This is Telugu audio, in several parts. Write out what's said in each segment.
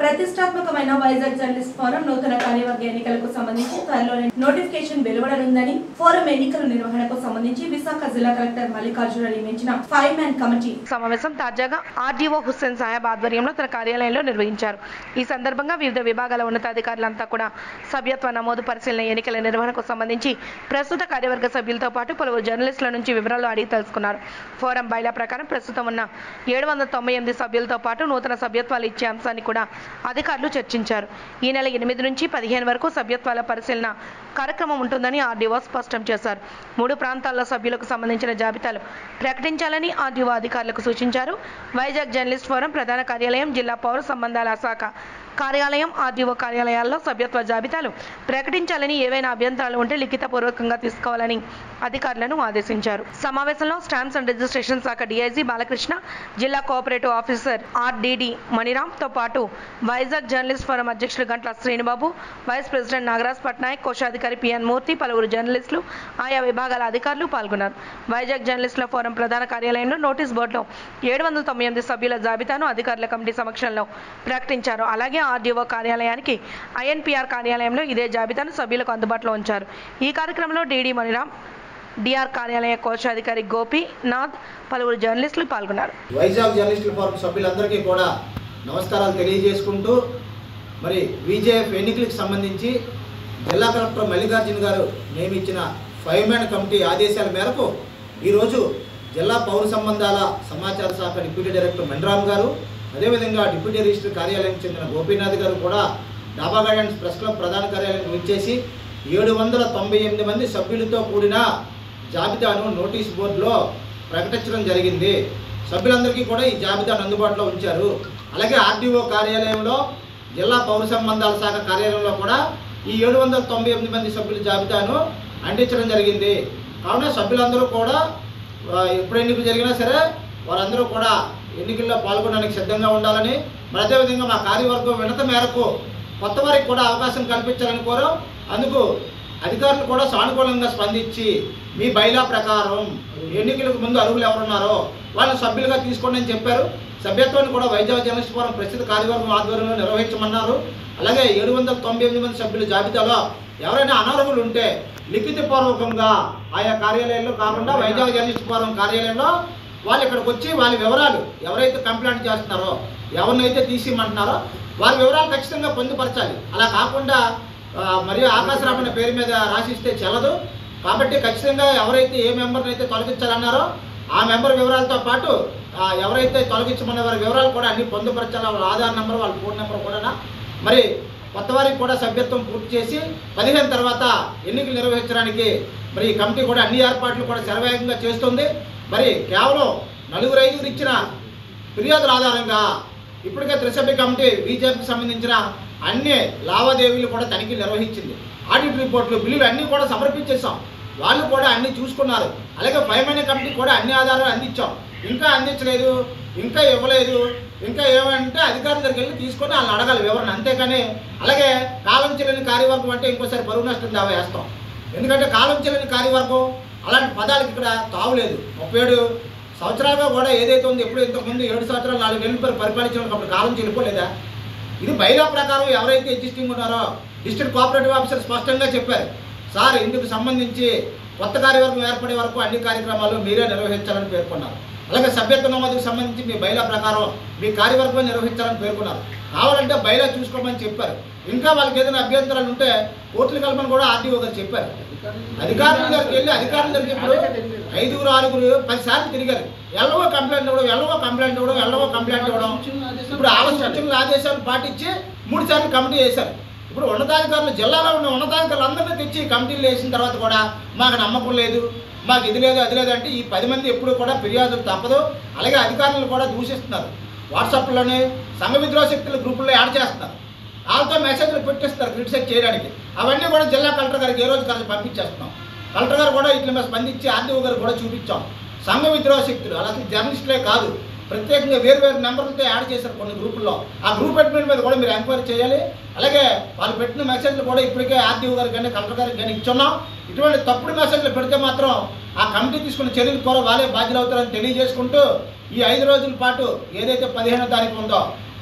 ప్రతిష్టాత్మకమైన వైజాగ్ జర్నలిస్ట్ ఫోరం నూతన కార్యవర్గ ఎన్నికలకు సంబంధించి త్వరలోనే నోటిఫికేషన్ వెలువడనుందని ఫోరం ఎన్నికల నిర్వహణకు సంబంధించి విశాఖ జిల్లా కలెక్టర్ మల్లికార్జున నియమించిన ఫైవ్ మ్యాన్ కమిటీ సమావేశం తాజాగా ఆర్డీఓ హుస్సేన్ సాహెబ్ ఆధ్వర్యంలో తన కార్యాలయంలో నిర్వహించారు ఈ సందర్భంగా వివిధ విభాగాల ఉన్నతాధికారులంతా కూడా సభ్యత్వ నమోదు పరిశీలన ఎన్నికల నిర్వహణకు సంబంధించి ప్రస్తుత కార్యవర్గ సభ్యులతో పాటు పలువురు జర్నలిస్టుల నుంచి వివరాలు అడిగి తెలుసుకున్నారు ఫోరం బైలా ప్రకారం ప్రస్తుతం ఉన్న ఏడు వందల తొంభై ఎనిమిది సభ్యులతో పాటు నూతన సభ్యత్వాలు ఇచ్చే అంశాన్ని కూడా అధికారులు చర్చించారు ఈ నెల ఎనిమిది నుంచి పదిహేను వరకు సభ్యత్వాల పరిశీలన కార్యక్రమం ఉంటుందని ఆర్డీఓ స్పష్టం చేశారు మూడు ప్రాంతాల్లో సభ్యులకు సంబంధించిన జాబితాలు ప్రకటించాలని ఆర్డీఓ అధికారులకు సూచించారు వైజాగ్ జర్నలిస్ట్ ఫోరం ప్రధాన కార్యాలయం జిల్లా పౌర సంబంధాల శాఖ కార్యాలయం ఆర్డీఓ కార్యాలయాల్లో సభ్యత్వ జాబితాలు ప్రకటించాలని ఏవైనా అభ్యంతరాలు ఉంటే లిఖితపూర్వకంగా తీసుకోవాలని అధికారులను ఆదేశించారు సమావేశంలో స్టాంప్స్ అండ్ రిజిస్ట్రేషన్ శాఖ డీఐజీ బాలకృష్ణ జిల్లా కోఆపరేటివ్ ఆఫీసర్ ఆర్డీడీ మణిరామ్తో పాటు వైజాగ్ జర్నలిస్ట్ ఫోరం అధ్యక్షుడు గంట్ల శ్రీనిబాబు వైస్ ప్రెసిడెంట్ నాగరాజ్ పట్నాయక్ కోశాధికారి పిఎన్ మూర్తి పలువురు జర్నలిస్టులు ఆయా విభాగాల అధికారులు పాల్గొన్నారు వైజాగ్ జర్నలిస్టుల ఫోరం ప్రధాన కార్యాలయంలో నోటీస్ బోర్డులో ఏడు వందల తొంభై ఎనిమిది సభ్యుల జాబితాను అధికారుల కమిటీ సమక్షంలో ప్రకటించారు అలాగే ఆర్డీఓ కార్యాలయానికి ఐఎన్పిఆర్ కార్యాలయంలో ఇదే జాబితాను సభ్యులకు అందుబాటులో ఉంచారు ఈ కార్యక్రమంలో డీడీ మణిరామ్ డిఆర్ కార్యాలయ కోశాధికారి గోపీనాథ్ పలువురు జర్నలిస్టులు పాల్గొన్నారు వైజాగ్ జర్నలిస్టుల ఫోరం సభ్యులందరికీ కూడా నమస్కారాలు తెలియజేసుకుంటూ మరి బీజేఎఫ్ ఎన్నికలకు సంబంధించి జిల్లా కలెక్టర్ మల్లికార్జున గారు నియమించిన ఫైవ్ మ్యాన్ కమిటీ ఆదేశాల మేరకు ఈరోజు జిల్లా పౌర సంబంధాల సమాచార శాఖ డిప్యూటీ డైరెక్టర్ మెండ్రామ్ గారు అదేవిధంగా డిప్యూటీ రిజిస్టర్ కార్యాలయం చెందిన గోపీనాథ్ గారు కూడా డాబా గార్డెన్స్ ప్రెస్ క్లబ్ ప్రధాన కార్యాలయం వచ్చేసి ఏడు వందల తొంభై ఎనిమిది మంది సభ్యులతో కూడిన జాబితాను నోటీస్ బోర్డులో ప్రకటించడం జరిగింది సభ్యులందరికీ కూడా ఈ జాబితాను అందుబాటులో ఉంచారు అలాగే ఆర్డీఓ కార్యాలయంలో జిల్లా పౌర సంబంధాల శాఖ కార్యాలయంలో కూడా ఈ ఏడు వందల తొంభై ఎనిమిది మంది సభ్యుల జాబితాను అందించడం జరిగింది కావున సభ్యులందరూ కూడా ఆ, ఎప్పుడు ఎన్నికలు జరిగినా సరే వారందరూ కూడా ఎన్నికల్లో పాల్గొనడానికి సిద్ధంగా ఉండాలని మరి అదేవిధంగా మా కార్యవర్గం వినత మేరకు కొత్త వారికి కూడా అవకాశం కల్పించాలని కోరాం అందుకు అధికారులు కూడా సానుకూలంగా స్పందించి మీ బైలా ప్రకారం ఎన్నికలకు ముందు అర్హులు ఎవరున్నారో వాళ్ళని సభ్యులుగా తీసుకోండి అని చెప్పారు సభ్యత్వాన్ని కూడా వైజాగ్ జర్నలిస్ట్ ఫోరం ప్రస్తుత కార్యవర్గం ఆధ్వర్యంలో నిర్వహించమన్నారు అలాగే ఏడు వందల తొంభై ఎనిమిది మంది సభ్యుల జాబితాలో ఎవరైనా అనర్హులు ఉంటే లిఖితపూర్వకంగా ఆయా కార్యాలయాల్లో కాకుండా వైజాగ్ జర్నలిస్ట్ ఫోరం కార్యాలయంలో వాళ్ళు ఇక్కడికి వచ్చి వాళ్ళ వివరాలు ఎవరైతే కంప్లైంట్ చేస్తున్నారో ఎవరినైతే తీసిమంటున్నారో వారి వివరాలు ఖచ్చితంగా పొందుపరచాలి అలా కాకుండా ఆ, మరియు ఆకాశరామన్న పేరు మీద రాసిస్తే చెల్లదు కాబట్టి ఖచ్చితంగా ఎవరైతే ఏ మెంబర్ని అయితే తొలగించాలన్నారో ఆ మెంబర్ వివరాలతో పాటు ఆ, ఎవరైతే తొలగించమన్న వారి వివరాలు కూడా అన్ని పొందుపరచాలి వాళ్ళ ఆధార్ నెంబర్ వాళ్ళ ఫోన్ నెంబర్ కూడా మరి కొత్త వారికి కూడా సభ్యత్వం పూర్తి చేసి పదిహేను తర్వాత ఎన్నికలు నిర్వహించడానికి మరి ఈ కమిటీ కూడా అన్ని ఏర్పాట్లు కూడా శరవేగంగా చేస్తుంది మరి కేవలం నలుగురు ఐదుగురు ఇచ్చిన ఫిర్యాదుల ఆధారంగా ఇప్పటికే త్రిసభ్య కమిటీ బీజేపీకి సంబంధించిన అన్ని లావాదేవీలు కూడా తనిఖీ నిర్వహించింది ఆడిట్ రిపోర్ట్లు బిల్లులు అన్నీ కూడా సమర్పించేసాం వాళ్ళు కూడా అన్ని చూసుకున్నారు అలాగే ఫైవ్ మైన్ కమిటీ కూడా అన్ని ఆధారాలు అందించాం ఇంకా అందించలేదు ఇంకా ఇవ్వలేదు ఇంకా ఏమంటే అధికారుల దగ్గరికి వెళ్ళి తీసుకొని వాళ్ళని అడగాలి వివరణ అంతేకాని అలాగే కాలం చెల్లిన కార్యవర్గం అంటే ఇంకోసారి పరువు నష్టం దావా వేస్తాం ఎందుకంటే కాలం చెల్లిన కార్యవర్గం అలాంటి పదాలకు ఇక్కడ తావులేదు ముప్పై ఏడు సంవత్సరాలుగా కూడా ఏదైతే ఉందో ఎప్పుడు ఇంతకుముందు ఏడు సంవత్సరాలు నాలుగు నెలలు పరి- పరిపాలించిన అప్పుడు కాలం చెల్లిపోలేదా ఇది బైలా ప్రకారం ఎవరైతే ఎగ్జిస్టింగ్ ఉన్నారో డిస్ట్రిక్ట్ కోఆపరేటివ్ ఆఫీసర్ స్పష్టంగా చెప్పారు సార్ ఇందుకు సంబంధించి కొత్త కార్యవర్గం ఏర్పడే వరకు అన్ని కార్యక్రమాలు మీరే నిర్వహించాలని పేర్కొన్నారు అలాగే సభ్యత్వ నమోదుకు సంబంధించి మీ బైలా ప్రకారం మీ కార్యవర్గం నిర్వహించాలని పేర్కొన్నారు కావాలంటే బైలా చూసుకోమని చెప్పారు ఇంకా వాళ్ళకి ఏదైనా అభ్యంతరాలు ఉంటే కోర్టులు కలపని కూడా ఆర్టీఓ గారు చెప్పారు అధికారుల దగ్గరికి వెళ్ళి అధికారుల దగ్గరికి ఇప్పుడు ఐదుగురు ఆరుగురు పది సార్లు తిరిగారు ఎల్లవో కంప్లైంట్ ఇవ్వడం ఎల్లవో కంప్లైంట్ ఇవ్వడం ఎల్లవో కంప్లైంట్ ఇవ్వడం ఇప్పుడు ఆల సూచనల ఆదేశాలు పాటించి మూడు సార్లు కమిటీ వేశారు ఇప్పుడు ఉన్నతాధికారులు జిల్లాలో ఉన్న ఉన్నతాధికారులు అందరినీ తెచ్చి కమిటీలు వేసిన తర్వాత కూడా మాకు నమ్మకం లేదు మాకు ఇది లేదు అది లేదు అంటే ఈ పది మంది ఎప్పుడు కూడా ఫిర్యాదులు తప్పదు అలాగే అధికారులు కూడా దూషిస్తున్నారు వాట్సాప్లోనే సంఘ విద్రోహ శక్తుల గ్రూపుల్లో యాడ్ చేస్తున్నారు వాళ్ళతో మెసేజ్లు పెట్టిస్తారు క్రిటిసైజ్ చేయడానికి అవన్నీ కూడా జిల్లా కలెక్టర్ గారికి ఏ రోజు కలిసి పంపించేస్తున్నాం కలెక్టర్ గారు కూడా ఇట్లా మీద స్పందించి ఆర్డీఓ గారు కూడా చూపించాం సంఘ విద్రోహ శక్తులు అలాగే జర్నలిస్టులే కాదు ప్రత్యేకంగా వేరు వేరు నెంబర్లతో యాడ్ చేశారు కొన్ని గ్రూపుల్లో ఆ గ్రూప్ అడ్మిన్ మీద కూడా మీరు ఎంక్వైరీ చేయాలి అలాగే వాళ్ళు పెట్టిన మెసేజ్లు కూడా ఇప్పటికే ఆర్డీఓ గారికి కానీ కలెక్టర్ గారికి కానీ ఇచ్చున్నాం ఇటువంటి తప్పుడు మెసేజ్లు పెడితే మాత్రం ఆ కమిటీ తీసుకున్న చర్యలు కూడా వాళ్ళే బాధ్యులు అవుతారని తెలియజేసుకుంటూ ఈ ఐదు రోజుల పాటు ఏదైతే పదిహేనో తారీఖు ఉందో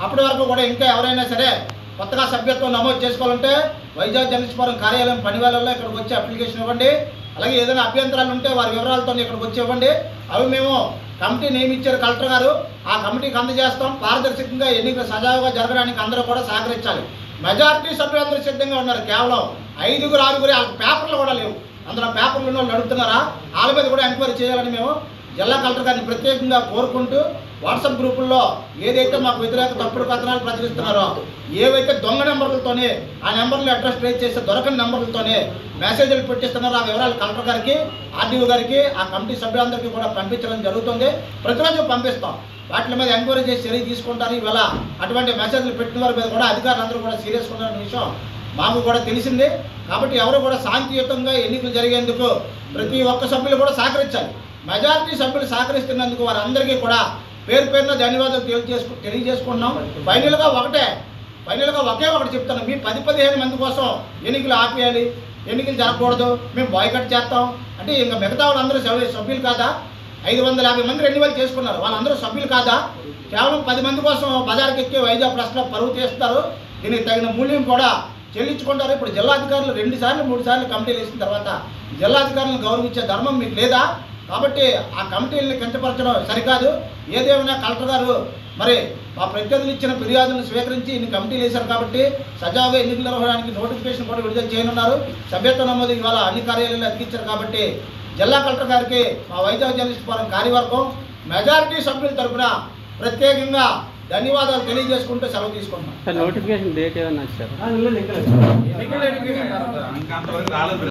అప్పటి వరకు కూడా ఇంకా ఎవరైనా సరే కొత్తగా సభ్యత్వం నమోదు చేసుకోవాలంటే వైజాగ్ జర్నలిస్ట్ ఫోరం కార్యాలయం పనివేళల్లో ఇక్కడికి వచ్చి అప్లికేషన్ ఇవ్వండి అలాగే ఏదైనా అభ్యంతరాలు ఉంటే వారి వివరాలతో ఇక్కడికి వచ్చి ఇవ్వండి అవి మేము కమిటీ నియమించారు కలెక్టర్ గారు ఆ కమిటీకి అందజేస్తాం పారదర్శకంగా ఎన్నికలు సజావుగా జరగడానికి అందరూ కూడా సహకరించాలి మెజారిటీ సభ్యులందరూ సిద్ధంగా ఉన్నారు కేవలం ఐదుగురు ఆరుగురు వాళ్ళకి పేపర్లు కూడా లేవు అందులో పేపర్లు ఉన్న వాళ్ళు నడుపుతున్నారా వాళ్ళ మీద కూడా ఎంక్వైరీ చేయాలని మేము జిల్లా కలెక్టర్ గారిని ప్రత్యేకంగా కోరుకుంటూ వాట్సాప్ గ్రూపుల్లో ఏదైతే మాకు వ్యతిరేక తప్పుడు కథనాలు ప్రచురిస్తున్నారో ఏవైతే దొంగ నెంబర్లతోనే ఆ నెంబర్లు అడ్రస్ ట్రేస్ చేస్తే దొరకని నెంబర్లతోనే మెసేజ్లు పెట్టిస్తున్నారో ఆ వివరాలు కలెక్టర్ గారికి ఆర్డీఓ గారికి ఆ కమిటీ సభ్యులందరికీ కూడా పంపించడం జరుగుతుంది ప్రతిరోజు పంపిస్తాం వాటి మీద ఎంక్వైరీ చేసి చర్య తీసుకుంటారు ఇవాళ అటువంటి మెసేజ్లు పెట్టిన వారి మీద కూడా అధికారులందరూ కూడా సీరియస్ ఉన్నారనే విషయం మాకు కూడా తెలిసింది కాబట్టి ఎవరు కూడా శాంతియుతంగా ఎన్నికలు జరిగేందుకు ప్రతి ఒక్క సభ్యులు కూడా సహకరించాలి మెజారిటీ సభ్యులు సహకరిస్తున్నందుకు వారందరికీ కూడా పేరు పేరున ధన్యవాదాలు తెలియజేసుకు తెలియజేసుకుంటున్నాం ఫైనల్గా ఒకటే ఫైనల్గా ఒకే ఒకటి చెప్తాను మీ పది పదిహేను మంది కోసం ఎన్నికలు ఆపేయాలి ఎన్నికలు జరగకూడదు మేము బాయ్కట్ చేస్తాం అంటే ఇంకా మిగతా వాళ్ళందరూ సభ్యు- సభ్యులు కాదా ఐదు వందల యాభై మంది రెండు వేలు చేసుకున్నారు వాళ్ళందరూ సభ్యులు కాదా కేవలం పది మంది కోసం బజార్కి ఎక్కి వైజాగ్ ప్రెస్లో పరువు తీస్తారు దీనికి తగిన మూల్యం కూడా చెల్లించుకుంటారు ఇప్పుడు జిల్లాధికారులు రెండు సార్లు మూడు సార్లు కమిటీలు వేసిన తర్వాత జిల్లాధికారులను గౌరవించే ధర్మం మీకు లేదా కాబట్టి ఆ కమిటీలను కించపరచడం సరికాదు ఏదేమైనా కలెక్టర్ గారు మరి మా ప్రత్యర్థులు ఇచ్చిన ఫిర్యాదులను స్వీకరించి ఇన్ని కమిటీలు వేశారు కాబట్టి సజావుగా ఎన్నికలు నిర్వహణకి నోటిఫికేషన్ కూడా విడుదల చేయనున్నారు సభ్యత్వ నమోదు ఇవాళ అన్ని కార్యాలయాలు అతికించారు కాబట్టి జిల్లా కలెక్టర్ గారికి మా వైజాగ్ జర్నలిస్ట్ ఫోరం కార్యవర్గం మెజారిటీ సభ్యుల తరపున ప్రత్యేకంగా ధన్యవాదాలు తెలియజేసుకుంటూ సెలవు తీసుకుంటున్నాం సార్ నోటిఫికేషన్ డేట్ ఏదన్నా వచ్చారు ఇంకా అంతవరకు రాలేదు